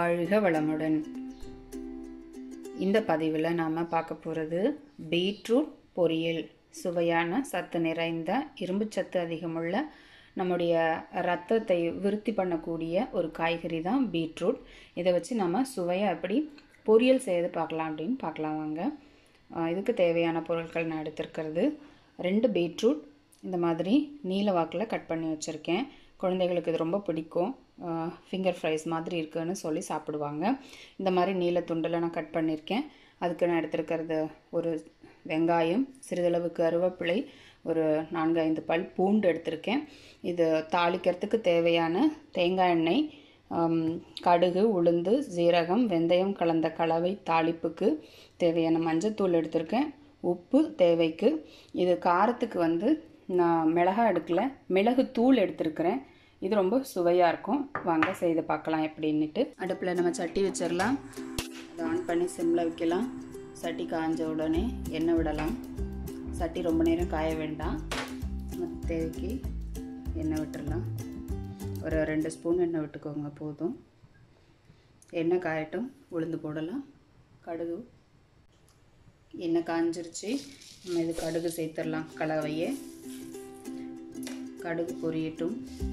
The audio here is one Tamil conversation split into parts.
வாழ்க வளமுடன் இந்த பதிவில் நாம் பார்க்க போகிறது பீட்ரூட் பொரியல் சுவையான சத்து நிறைந்த இரும்புச்சத்து அதிகமுள்ள நம்முடைய ரத்தத்தை விருத்தி பண்ணக்கூடிய ஒரு காய்கறி தான் பீட்ரூட் இதை வச்சு நம்ம சுவையாக எப்படி பொரியல் செய்து பார்க்கலாம் அப்படின்னு பார்க்கலாம் வாங்க ஆஹ் இதுக்கு தேவையான பொருட்கள் நான் எடுத்திருக்கிறது ரெண்டு பீட்ரூட் இந்த மாதிரி நீல வாக்கில் கட் பண்ணி வச்சுருக்கேன் குழந்தைகளுக்கு இது ரொம்ப பிடிக்கும் ஃபிங்கர் ஃப்ரைஸ் மாதிரி இருக்குன்னு சொல்லி சாப்பிடுவாங்க இந்த மாதிரி நீல துண்டில் நான் கட் பண்ணியிருக்கேன் அதுக்கு நான் எடுத்திருக்கிறது ஒரு வெங்காயம் சிறிதளவு கருவேப்பிலை ஒரு நான்கு ஐந்து பல் பூண்டு எடுத்திருக்கேன் இது தாளிக்கிறதுக்கு தேவையான தேங்காய் எண்ணெய் ஆம், கடுகு உளுந்து ஜீரகம் வெந்தயம் கலந்த கலவை தாளிப்புக்கு தேவையான மஞ்சத்தூள் எடுத்திருக்கேன் உப்பு தேவைக்கு இது காரத்துக்கு வந்து நான் மிளகாய் எடுக்கல மிளகு தூள் எடுத்திருக்கிறேன் இது ரொம்ப சுவையாக இருக்கும் வாங்க செய்து பார்க்கலாம் எப்படின்னுட்டு அடுப்பில் நம்ம சட்டி வச்சிடலாம் அதை ஆன் பண்ணி சிம்மில் வைக்கலாம் சட்டி காஞ்ச உடனே எண்ணெய் விடலாம் சட்டி ரொம்ப நேரம் காய வேண்டாம் நம்ம தேவைக்கு எண்ணெய் விட்டுறலாம் ஒரு ரெண்டு ஸ்பூன் எண்ணெய் விட்டுக்கோங்க போதும் எண்ணெய் காயட்டும் உளுந்து போடலாம் கடுகு எண்ணெய் காஞ்சிருச்சு நம்ம இது கடுகு சேர்த்துடலாம் கலவையே கடுகு பொரியட்டும்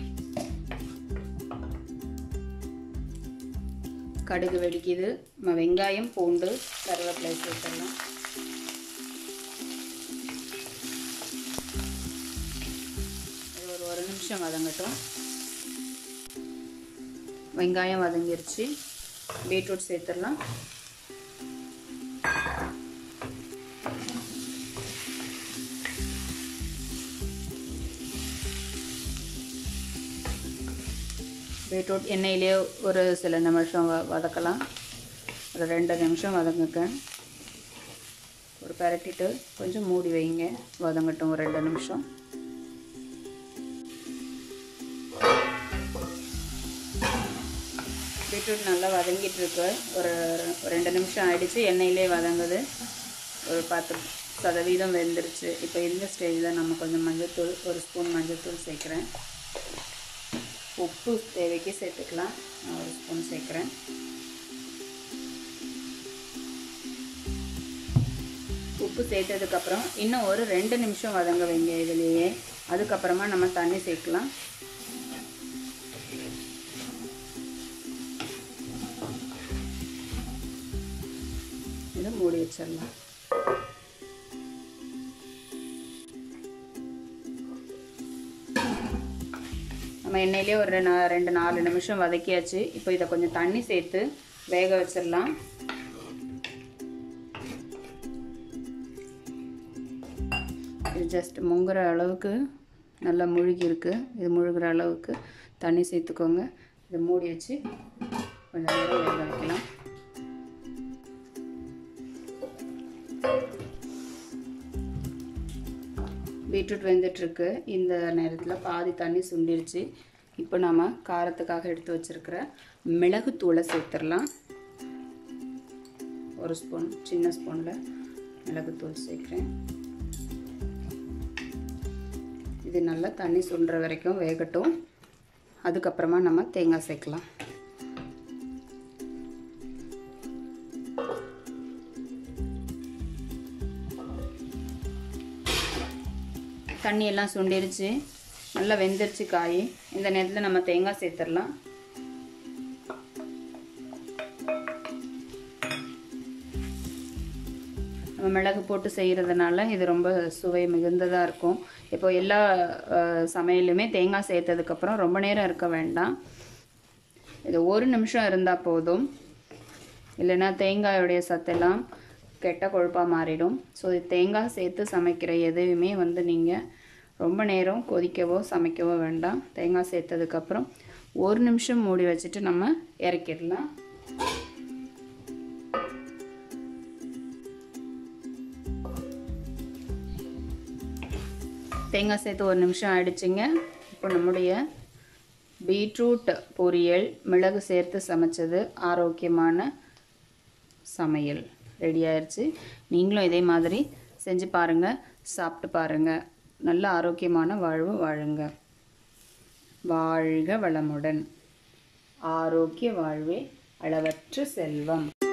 கடுகு வெடிக்குது நம்ம வெங்காயம் பூண்டு கருவேப்பிலை சேர்த்துடலாம் இது ஒரு ஒரு நிமிஷம் வதங்கட்டும் வெங்காயம் வதங்கிருச்சு பீட்ரூட் சேர்த்துடலாம் பீட்ரூட் எண்ணெயிலே ஒரு சில நிமிஷம் வ வதக்கலாம் ஒரு ரெண்டு நிமிஷம் வதங்குங்க ஒரு பரட்டிட்டு கொஞ்சம் மூடி வைங்க வதங்கட்டும் ஒரு ரெண்டு நிமிஷம் பீட்ரூட் நல்லா வதங்கிட்டு இருக்கு ஒரு ஒரு ரெண்டு நிமிஷம் ஆயிடுச்சு எண்ணெயிலே வதங்குது ஒரு பத்து சதவீதம் வெந்துருச்சு இப்போ இந்த ஸ்டேஜில் நம்ம கொஞ்சம் மஞ்சள்தூள் ஒரு ஸ்பூன் மஞ்சள்தூள் சேர்க்குறேன் உப்பு தேவைக்கு சேர்த்துக்கலாம் நான் ஒரு ஸ்பூன் சேர்க்குறேன் உப்பு சேர்த்ததுக்கப்புறம் இன்னும் ஒரு ரெண்டு நிமிஷம் வதங்க வைங்க இதுலேயே அதுக்கப்புறமா நம்ம தண்ணி சேர்க்கலாம் இதை மூடி வச்சிடலாம் நம்ம எண்ணெயிலே ஒரு நா- ரெண்டு நாலு நிமிஷம் வதக்கியாச்சு இப்போ இதை கொஞ்சம் தண்ணி சேர்த்து வேக வச்சிடலாம் இது ஜஸ்ட் முங்குற அளவுக்கு நல்லா முழுகி இருக்கு இது முழுகிற அளவுக்கு தண்ணி சேர்த்துக்கோங்க இதை மூடி வச்சு கொஞ்சம் நேரம் வேக வைக்கலாம் பீட்ரூட் வெந்துட்டுருக்கு இந்த நேரத்தில் பாதி தண்ணி சுண்டிருச்சு இப்போ நாம் காரத்துக்காக எடுத்து வச்சிருக்கிற மிளகுத்தூளை சேர்த்துடலாம் ஒரு ஸ்பூன் சின்ன ஸ்பூனில் மிளகுத்தூள் சேர்க்குறேன் இது நல்லா தண்ணி சுண்டுற வரைக்கும் வேகட்டும் அதுக்கப்புறமா நம்ம தேங்காய் சேர்க்கலாம் தண்ணி எல்லாம் சுண்டிருச்சு நல்லா வெந்துருச்சு காய் இந்த நேரத்தில் நம்ம தேங்காய் சேர்த்துடலாம் நம்ம மிளகு போட்டு செய்கிறதுனால இது ரொம்ப சுவை மிகுந்ததாக இருக்கும் இப்போ எல்லா அஹ், சமையலுமே தேங்காய் சேர்த்ததுக்கப்புறம் ரொம்ப நேரம் இருக்க வேண்டாம் இது ஒரு நிமிஷம் இருந்தால் போதும் இல்லைன்னா தேங்காயோடைய சத்தெல்லாம் கெட்ட கொழுப்பாக மாறிடும் ஸோ இது தேங்காய் சேர்த்து சமைக்கிற எதுவுமே வந்து நீங்கள் ரொம்ப நேரம் கொதிக்கவோ சமைக்கவோ வேண்டாம் தேங்காய் சேர்த்ததுக்கப்புறம் ஒரு நிமிஷம் மூடி வச்சுட்டு நம்ம இறக்கிடலாம் தேங்காய் சேர்த்து ஒரு நிமிஷம் ஆயிடுச்சுங்க இப்போ நம்முடைய பீட்ரூட் பொரியல் மிளகு சேர்த்து சமைச்சது ஆரோக்கியமான சமையல் ரெடி ஆயிடுச்சு நீங்களும் இதே மாதிரி செஞ்சு பாருங்கள் சாப்பிட்டு பாருங்கள் நல்ல ஆரோக்கியமான வாழ்வு வாழுங்க வாழ்க வளமுடன் ஆரோக்கிய வாழ்வே அளவற்ற செல்வம்